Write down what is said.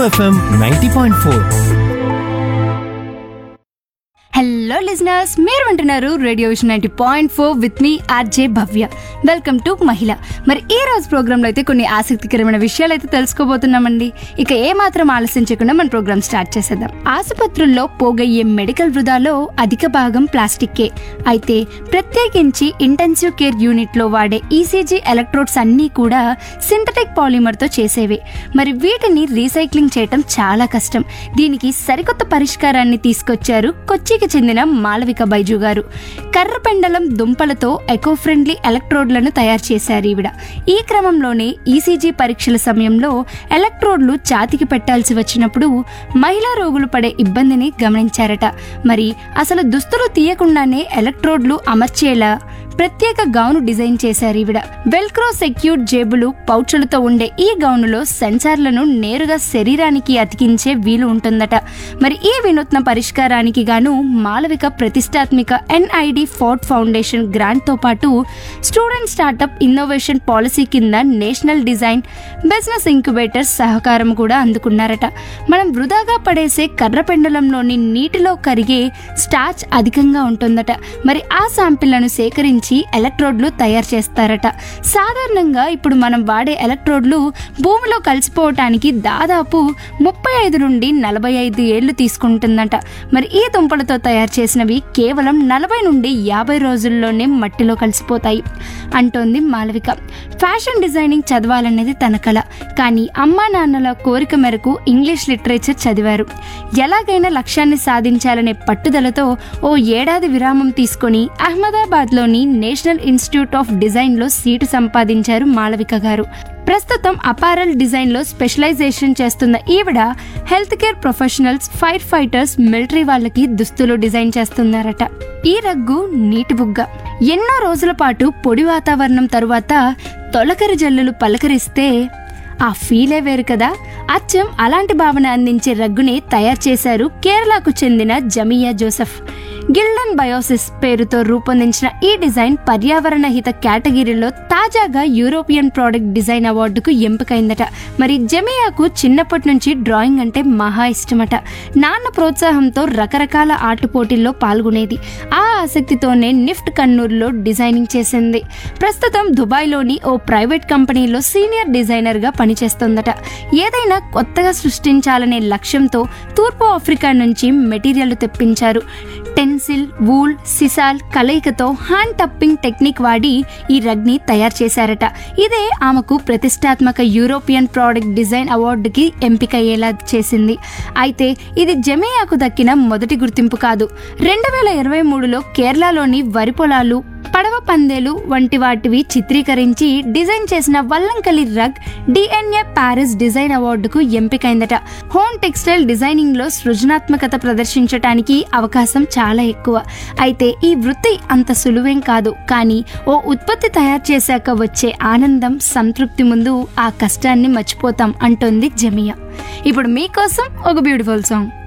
FM ninety point four hello listeners మీరు వింటున్నారు radio vision ninety point four with మీ RJ Bhavya welcome to మహిళ మరి ఈ రోజు ప్రోగ్రాంలో అయితే కొన్ని ఆసక్తికరమైన విషయాలు అయితే తెలుసుకోబోతున్నామండి ఇక ఏ మాత్రం ఆలస్యం చేయకుండా మన ప్రోగ్రామ్ స్టార్ట్ చేసేద్దాం ఆసుపత్రుల్లో పోగయ్యే మెడికల్ వృధాలో అధిక భాగం ప్లాస్టిక్కే అయితే ప్రత్యేకించి ఇంటెన్సివ్ కేర్ యూనిట్లో వాడే ఈసీజీ ఎలక్ట్రోడ్స్ అన్నీ కూడా సింథటిక్ పాలిమర్తో చేసేవే మరి వీటిని రీసైక్లింగ్ చేయటం చాలా కష్టం దీనికి సరికొత్త పరిష్కారాన్ని తీసుకొచ్చారు కొచ్చికి చెందిన మాలవిక బైజు గారు కర్రపెండలం దుంపలతో ఎకో ఫ్రెండ్లీ ఎలక్ట్రోడ్లను తయారు చేశారు ఈవిడ ఈ క్రమంలోనే ఈసీజీ పరీక్షల సమయంలో ఎలక్ట్రోడ్లు ఛాతికి పెట్టాల్సి వచ్చినప్పుడు మహిళా రోగులు పడే ఇబ్బందిని గమనించారట మరి అసలు దుస్తులు తీయకుండానే ఎలక్ట్రోడ్లు అమర్చేలా ప్రత్యేక గౌను డిజైన్ చేశారు ఈవిడ వెల్క్రో సెక్యూర్ జేబులు పౌచులతో ఉండే ఈ గౌనులో సెన్సార్లను నేరుగా శరీరానికి అతికించే వీలు ఉంటుందట మరి ఈ వినూత్న పరిష్కారానికి గాను మాలవిక ప్రతిష్టాత్మక ఎన్ఐడి ఫోర్ట్ ఫౌండేషన్ గ్రాంట్ తో పాటు స్టూడెంట్ స్టార్టప్ ఇన్నోవేషన్ పాలసీ కింద నేషనల్ డిజైన్ బిజినెస్ ఇంక్యుబేటర్స్ సహకారం కూడా అందుకున్నారట మనం వృధాగా పడేసే కర్ర పెండలంలోని నీటిలో కరిగే స్టార్చ్ అధికంగా ఉంటుందట మరి ఆ శాంపిళ్లను సేకరించి ఎలక్ట్రోడ్లు తయారు చేస్తారట సాధారణంగా ఇప్పుడు మనం వాడే ఎలక్ట్రోడ్లు భూమిలో కలిసిపోవటానికి దాదాపు ముప్పై ఐదు నుండి నలభై ఐదు ఏళ్లు తీసుకుంటుందట మరి ఈ దుంపలతో తయారు చేసినవి కేవలం నలభై నుండి యాభై రోజుల్లోనే మట్టిలో కలిసిపోతాయి అంటోంది మాలవిక ఫ్యాషన్ డిజైనింగ్ చదవాలనేది తన కళ కానీ అమ్మా నాన్నల కోరిక మేరకు ఇంగ్లీష్ లిటరేచర్ చదివారు ఎలాగైనా లక్ష్యాన్ని సాధించాలనే పట్టుదలతో ఓ ఏడాది విరామం తీసుకొని అహ్మదాబాద్లోని నేషనల్ ఇన్స్టిట్యూట్ ఆఫ్ డిజైన్లో సీటు సంపాదించారు మాళవిక గారు ప్రస్తుతం అపారల్ డిజైన్లో స్పెషలైజేషన్ చేస్తున్న ఈవిడ health care professionals fire fighters military వాళ్ళకి దుస్తులు డిజైన్ చేస్తున్నారట ఈ రగ్గు నీటి బుగ్గ ఎన్నో రోజుల పాటు పొడి వాతావరణం తరువాత తొలకరి జల్లులు పలకరిస్తే ఆ ఫీలే వేరు కదా అచ్చం అలాంటి భావన అందించే రగ్గుని తయారు చేశారు కేరళకు చెందిన జమియా జోసెఫ్ గిల్డన్ బయోసిస్ పేరుతో రూపొందించిన ఈ డిజైన్ పర్యావరణ హిత కేటగిరీలో తాజాగా యూరోపియన్ ప్రోడక్ట్ డిజైన్ అవార్డుకు ఎంపికైందట మరి జమియాకు చిన్నప్పటి నుంచి డ్రాయింగ్ అంటే మహా ఇష్టమట నాన్న ప్రోత్సాహంతో రకరకాల ఆట పోటీల్లో పాల్గొనేది ఆ ఆసక్తితోనే నిఫ్ట్ కన్నూరులో డిజైనింగ్ చేసింది ప్రస్తుతం దుబాయ్లోని ఓ ప్రైవేట్ కంపెనీలో సీనియర్ డిజైనర్గా పనిచేస్తోందట ఏదైనా కొత్తగా సృష్టించాలనే లక్ష్యంతో తూర్పు ఆఫ్రికా నుంచి మెటీరియల్ తెప్పించారు టెన్సిల్ వూల్ సిసాల్ కలయికతో హ్యాండ్ టప్పింగ్ టెక్నిక్ వాడి ఈ రగ్ని తయారు చేశారట ఇదే ఆమెకు ప్రతిష్టాత్మక యూరోపియన్ ప్రోడక్ట్ డిజైన్ అవార్డుకి ఎంపికయ్యేలా చేసింది అయితే ఇది జమియాకు దక్కిన మొదటి గుర్తింపు కాదు రెండు వేల ఇరవై మూడులో కేరళలోని వరి పొలాలు పడవ పందేలు వంటి వాటివి చిత్రీకరించి డిజైన్ చేసిన Vallamkali rug DNA Paris design అవార్డుకు ఎంపికైందట హోమ్ టెక్స్టైల్ డిజైనింగ్ లో సృజనాత్మకత ప్రదర్శించడానికి అవకాశం చాలా ఎక్కువ అయితే ఈ వృత్తి అంత సులువేం కాదు కానీ ఓ ఉత్పత్తి తయారు చేశాక వచ్చే ఆనందం సంతృప్తి ముందు ఆ కష్టాన్ని మర్చిపోతాం అంటోంది జమియా ఇప్పుడు మీకోసం ఒక బ్యూటిఫుల్ సాంగ్